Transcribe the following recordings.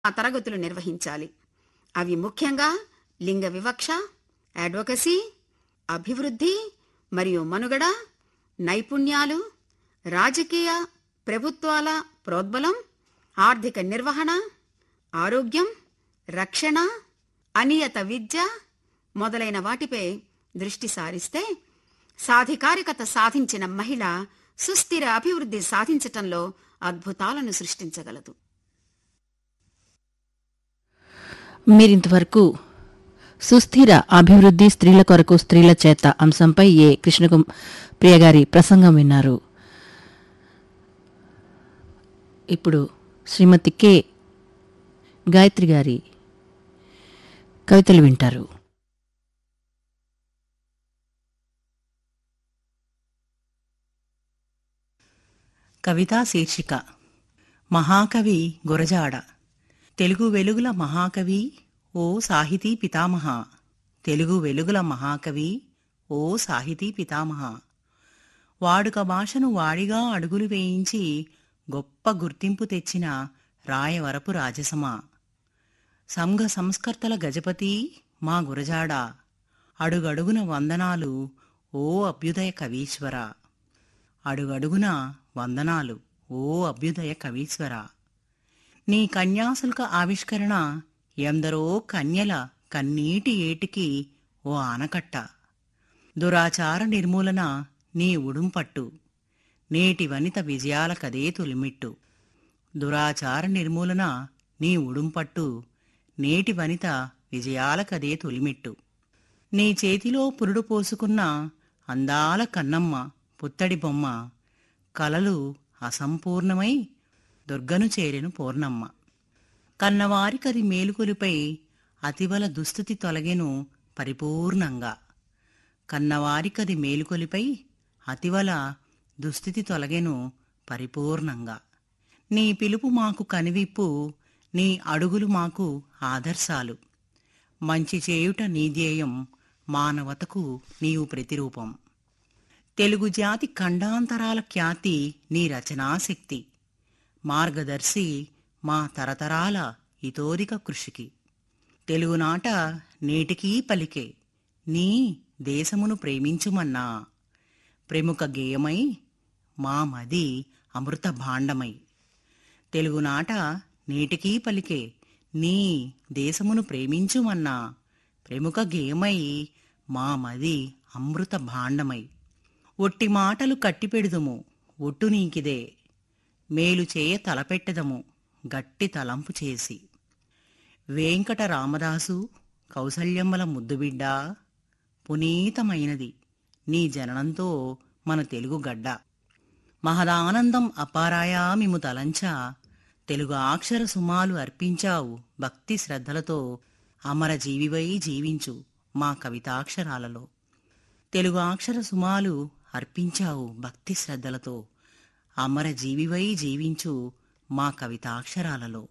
ఆ తరగతులు నిర్వహించాలి అవి ముఖ్యంగా లింగ వివక్ష అడ్వకసీ అభివృద్ధి మరియు మనుగడ నైపుణ్యాలు రాజకీయ ప్రభుత్వాల ప్రోద్బలం ఆర్థిక నిర్వహణ ఆరోగ్యం రక్షణ అనియత విద్య మొదలైన వాటిపై దృష్టి సారిస్తే సాధికారికత సాధించిన మహిళ సుస్థిర అభివృద్ధి సాధించటంలో అద్భుతాలను సృష్టించగలదు మీరింతవరకు సుస్థిర అభివృద్ధి స్త్రీల కొరకు స్త్రీల చేత అంశంపై ఏ కృష్ణకు ప్రియగారి ప్రసంగం విన్నారు ఇప్పుడు శ్రీమతి కె గాయత్రి గారి కవితలు వింటారు కవితా శీర్షిక మహాకవి గురజాడ తెలుగు వెలుగుల మహాకవి ఓ సాహితీ పితామహ తెలుగు వెలుగుల మహాకవి ఓ సాహితీ పితామహ వాడుక భాషను వాడిగా అడుగులు వేయించి గొప్ప గుర్తింపు తెచ్చిన రాయవరపు రాజసమా సంఘ సంస్కర్తల గజపతి మా గురజాడ అడుగడుగున వందనాలు ఓ అభ్యుదయ కవీశ్వర అడుగడుగున వందనాలు ఓ అభ్యుదయ కవీశ్వర నీ కన్యాశుల్క ఆవిష్కరణ ఎందరో కన్యల కన్నీటి ఏటికి ఓ ఆనకట్ట దురాచార నిర్మూలన నీ ఉడుంపట్టు నేటి వనిత విజయాల కదే తొలిమిట్టు దురాచార నిర్మూలన నీ ఉడుంపట్టు నేటి వనిత విజయాల కదే తొలిమిట్టు నీ చేతిలో పురుడు పోసుకున్న అందాల కన్నమ్మ పుత్తడి బొమ్మ కలలు అసంపూర్ణమై దుర్గను చేరెను పూర్ణమ్మ కన్నవారికది మేలుకొలిపై అతివల దుస్థితి తొలగెను పరిపూర్ణంగా కన్నవారికది మేలుకొలిపై అతివల దుస్థితి తొలగెను పరిపూర్ణంగా నీ పిలుపు మాకు కనివిప్పు నీ అడుగులు మాకు ఆదర్శాలు మంచి చేయుట నీ ధ్యేయం మానవతకు నీవు ప్రతిరూపం తెలుగు జాతి ఖండాంతరాల ఖ్యాతి నీ రచనాశక్తి మార్గదర్శి మా తరతరాల ఇతోదిక కృషికి తెలుగునాట నేటికీ పలికే నీ దేశమును ప్రేమించుమన్నా ప్రముఖ గేయమై మా మది అమృత భాండమై తెలుగునాట నేటికీ పలికే నీ దేశమును ప్రేమించుమన్నా ప్రముఖ గేయమై మా మది అమృత భాండమై ఒట్టి మాటలు కట్టిపెడుదుము ఒట్టు నీకిదే మేలు చేయ తలపెట్టెదము గట్టి తలంపు చేసి వేంకట రామదాసు కౌసల్యమ్మల ముద్దుబిడ్డ పునీతమైనది నీ జననంతో మన తెలుగు గడ్డ మహదానందం అపారాయా మిము తలంచా తెలుగు అక్షర సుమాలు అర్పించావు భక్తి శ్రద్ధలతో అమర జీవివై జీవించు మా కవితాక్షరాలలో తెలుగు అక్షర సుమాలు అర్పించావు భక్తి శ్రద్ధలతో అమర జీవివై జీవించు మా కవితాక్షరాలలో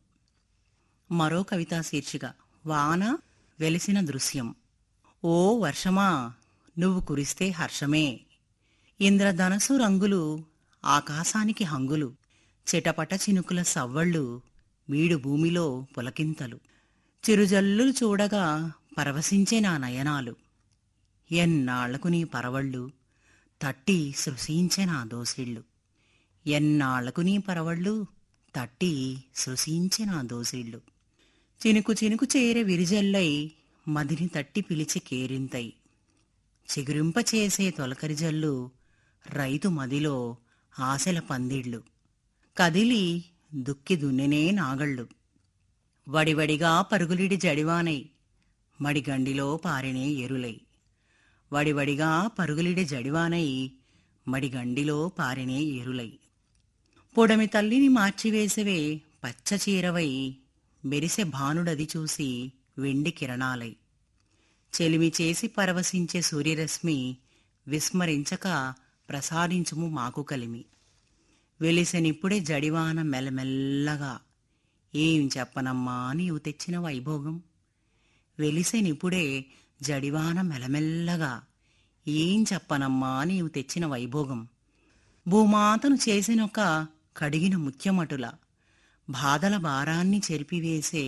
మరో కవితా శీర్షిక వాన వెలిసిన దృశ్యం ఓ వర్షమా నువ్వు కురిస్తే హర్షమే ఇంద్రధనసు రంగులు ఆకాశానికి హంగులు చిటపట చినుకుల సవ్వళ్ళు మీడు భూమిలో పులకింతలు చిరుజల్లులు చూడగా పరవశించే నా నయనాలు ఎన్నాళ్లకు నీ పరవళ్ళు తట్టి సృశించే నా దోసిళ్ళు ఎన్నాళ్లకు నీ పరవళ్ళు తట్టి సృశించే నా దోసిళ్ళు చినుకు చినుకు చేరే విరిజల్లై మదిని తట్టి పిలిచి కేరింతై చిగురింప చేసే తొలకరి జల్లు రైతు మదిలో ఆశల పందిళ్ళు కదిలి దుక్కి దున్నెనే నాగళ్ళు వడివడిగా పరుగులిడి జడివానై మడిగండిలో పారినే ఎరులై వడివడిగా పరుగులిడి జడివానై మడిగండిలో పారినే ఎరులై పొడమి తల్లిని మార్చివేసవే పచ్చ చీరవై మెరిసె భానుడది చూసి వెండి కిరణాలై చెలిమి చేసి పరవశించే సూర్యరశ్మి విస్మరించక ప్రసాదించుము మాకు కలిమి వెలిసెనిప్పుడే జడివాన మెల్లమెల్లగా ఏం చెప్పనమ్మా నీవు తెచ్చిన వైభోగం వెలిసెనిప్పుడే జడివాన మెల్లమెల్లగా ఏం చెప్పనమ్మా నీవు తెచ్చిన వైభోగం భూమాతను చేసినొక కడిగిన ముత్యమటుల బాధల భారాన్ని చెరిపివేసే